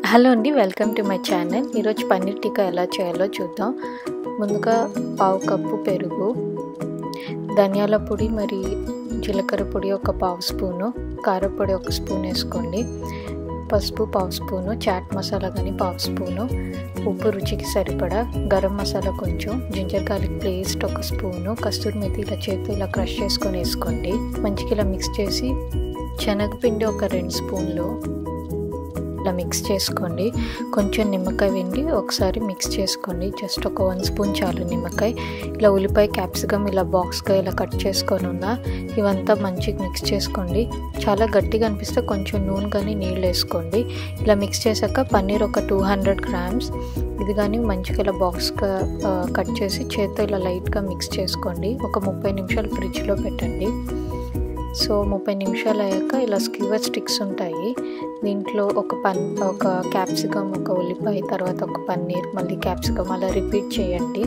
hello అండి welcome to my channel ఈరోజు పన్నీర్ టిక్కా ఎలా చేయాలో చూద్దాం ముందుగా పావు కప్పు పెరుగు ధనియాల పొడి మరి జీలకర్ర పొడి ఒక పావు స్పూను కారపొడి ఒక స్పూన్ వేసుకోండి పసుపు పావు స్పూను చాట్ మసాలా కానీ పావు స్పూను ఉప్పు రుచికి సరిపడా గరం మసాలా కొంచెం జింజర్ గార్లిక్ పేస్ట్ ఒక స్పూను కస్తూరి మెతి ఇలా చేతితో ఇలా క్రష్ చేసుకొని వేసుకోండి మంచిగా ఇలా మిక్స్ చేసి శనగపిండి ఒక రెండు స్పూన్లు ఇలా మిక్స్ చేసుకోండి కొంచెం నిమ్మకాయ వెండి ఒకసారి మిక్స్ చేసుకోండి జస్ట్ ఒక వన్ స్పూన్ చాలు నిమ్మకాయ ఇలా ఉల్లిపాయ క్యాప్సికమ్ ఇలా బాక్స్గా ఇలా కట్ చేసుకొని ఉన్నా ఇవంతా మంచిగా మిక్స్ చేసుకోండి చాలా గట్టిగా అనిపిస్తే కొంచెం నూనె కానీ నీళ్ళు వేసుకోండి ఇలా మిక్స్ చేశాక పన్నీర్ ఒక టూ హండ్రెడ్ గ్రామ్స్ ఇది కానీ మంచిగా ఇలా బాక్స్గా కట్ చేసి చేత్తో ఇలా లైట్గా మిక్స్ చేసుకోండి ఒక ముప్పై నిమిషాలు ఫ్రిడ్జ్లో పెట్టండి సో ముప్పై నిమిషాలు అయ్యాక ఇలా స్క్యూవర్ స్టిక్స్ ఉంటాయి దీంట్లో ఒక పన్ ఒక క్యాప్సికమ్ ఒక ఉల్లిపాయ తర్వాత ఒక పన్నీర్ మళ్ళీ క్యాప్సికమ్ అలా రిపీట్ చేయండి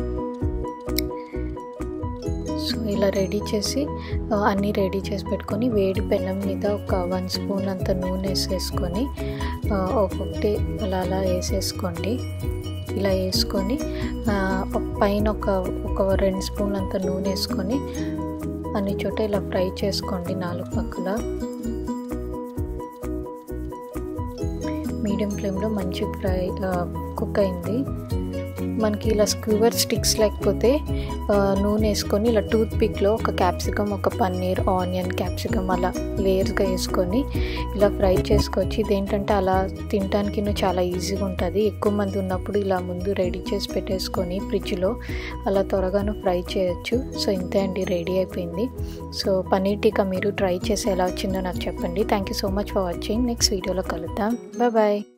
సో ఇలా రెడీ చేసి అన్నీ రెడీ చేసి పెట్టుకొని వేడి పెనం మీద ఒక వన్ స్పూన్ అంత నూనె వేసేసుకొని ఒక్కొక్కటి అలా అలా వేసేసుకోండి ఇలా వేసుకొని పైన ఒక ఒక రెండు స్పూన్ అంత నూనె వేసుకొని అన్ని చోట ఇలా ఫ్రై చేసుకోండి నాలుగు పక్కల మీడియం ఫ్లేమ్లో మంచి ఫ్రై కుక్ అయింది మనకి ఇలా స్క్యూవర్ స్టిక్స్ లేకపోతే నూనె వేసుకొని ఇలా టూత్ పిక్లో ఒక క్యాప్సికమ్ ఒక పన్నీర్ ఆనియన్ క్యాప్సికమ్ అలా లేయర్స్గా వేసుకొని ఇలా ఫ్రై చేసుకోవచ్చు ఇదేంటంటే అలా తినడానికి చాలా ఈజీగా ఉంటుంది ఎక్కువ మంది ఉన్నప్పుడు ఇలా ముందు రెడీ చేసి పెట్టేసుకొని ఫ్రిడ్జ్లో అలా త్వరగాను ఫ్రై చేయొచ్చు సో ఇంతే అండి రెడీ అయిపోయింది సో పన్నీర్ టీకా మీరు ట్రై చేసి ఎలా వచ్చిందో నాకు చెప్పండి thank you so much for watching next వీడియోలో కలుద్దాం బాయ్ బాయ్